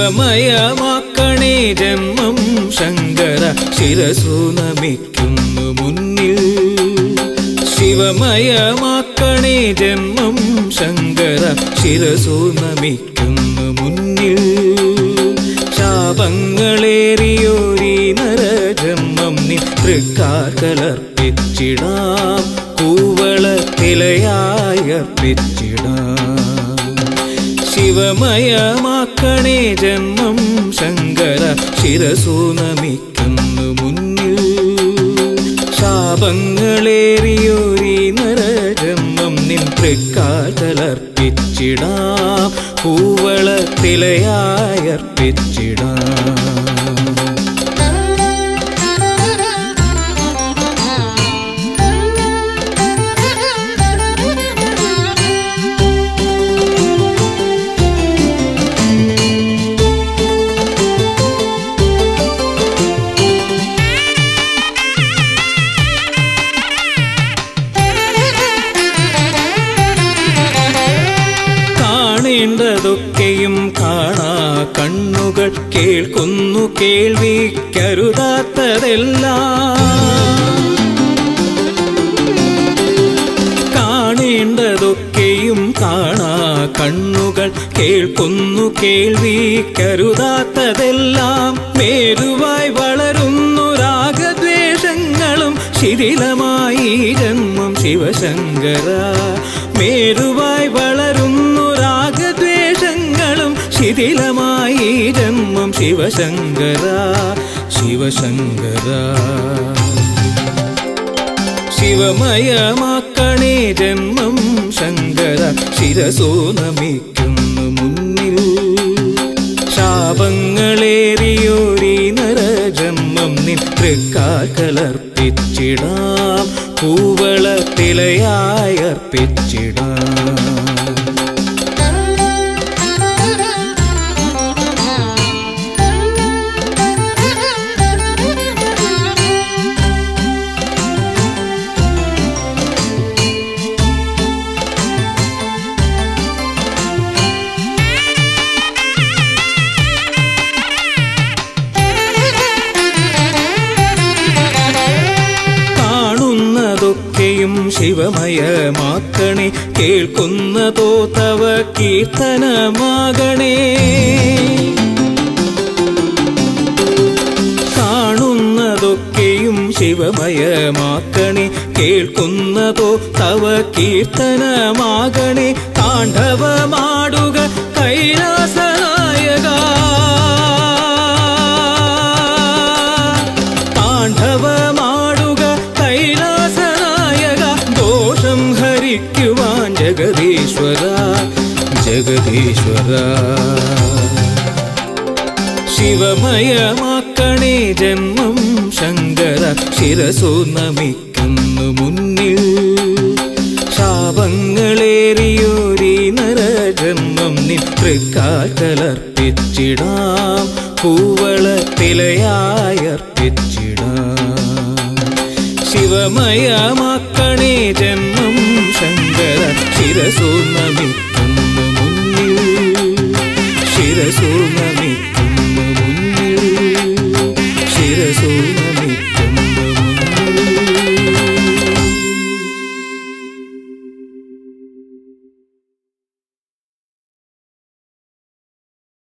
ശിവമയമാക്കണേ ജന്മം ശങ്കര ശിരസു നമിക്കുന്നു മുന്നിൽ ശിവമയമാക്കണേ ജന്മം ശങ്കര ശിരസു നമിക്കുന്നു മുന്നിൽ ശാപങ്ങളേറിയോരീ നരജന്മം നി തൃക്കാർ കലർപ്പിച്ചിടാം കൂവളത്തിലയായി അർപ്പിച്ചിടാം ശിവമയമാക്കണേ ജന്മം ശങ്കര ശിരസു നമിക്കുന്നു മുന്നിൽ ശാപങ്ങളേറിയോരീ നരജന്മം നിൻ തൃക്കാതലർപ്പിച്ചിടാം പൂവളത്തിലയായി അർപ്പിച്ചിടാം കാണേണ്ടതൊക്കെയും കാണാ കണ്ണുകൾ കേൾക്കുന്നു കേൾവിക്കരുതാത്തതെല്ലാം കാണേണ്ടതൊക്കെയും കാണാ കണ്ണുകൾ കേൾക്കുന്നു കേൾവിക്കരുതാത്തതെല്ലാം മേരുവായി വളരുന്നു രാഗദ്വേഷങ്ങളും ശിഥിലമായി ജന്മം ശിവശങ്കര മേരുവായി വളരുന്നു രാഗദ്വേഷങ്ങളും ശിഥിലമായി ജന്മം ശിവശങ്കര ശിവശങ്കര ശിവമയമാക്കണേ ജന്മം ശങ്കര ശിരസോ നമിക്കുന്നു മുന്നിൽ ശാപങ്ങളേറിയോരീ നരജന്മം നിൻ തൃക്കാൽ കലർപ്പിച്ചിടാം പൂവളത്തിലയായി അർപ്പിച്ചിടാം കാണുന്നതൊക്കെയും ശിവമയമാക്കണേ കേൾക്കുന്നതോ തവ കീർത്തനമാകണേ കാണുന്നതൊക്കെയും ശിവമയമാക്കണേ കേൾക്കുന്നതോ തവ കീർത്തനമാകണേ താണ്ഡവമാടുക കൈലാസനായക താണ്ഡവമാടുക കൈലാസനായക ദോഷം ഹരിക്കുവാൻ ജഗദീശ്വര ജഗദീശ്വര ശിവമയമാക്കണേ ജന്മം ശങ്കര ശിരസു നമിക്കുന്നു മുന്നിൽ ശാപങ്ങളേറിയോരീ നരജന്മം നിൻ തൃക്കാൽ കലർപ്പിച്ചിടാം പൂവളത്തിലയായി അർപ്പിച്ചിടാം ശിവമയമാക്കണേ ജന്മം ശങ്കര ശിരസു നമിക്കുന്നു മുന്നിൽ ശിരസു നമിക്കുന്നു മുന്നിൽ ശിരസു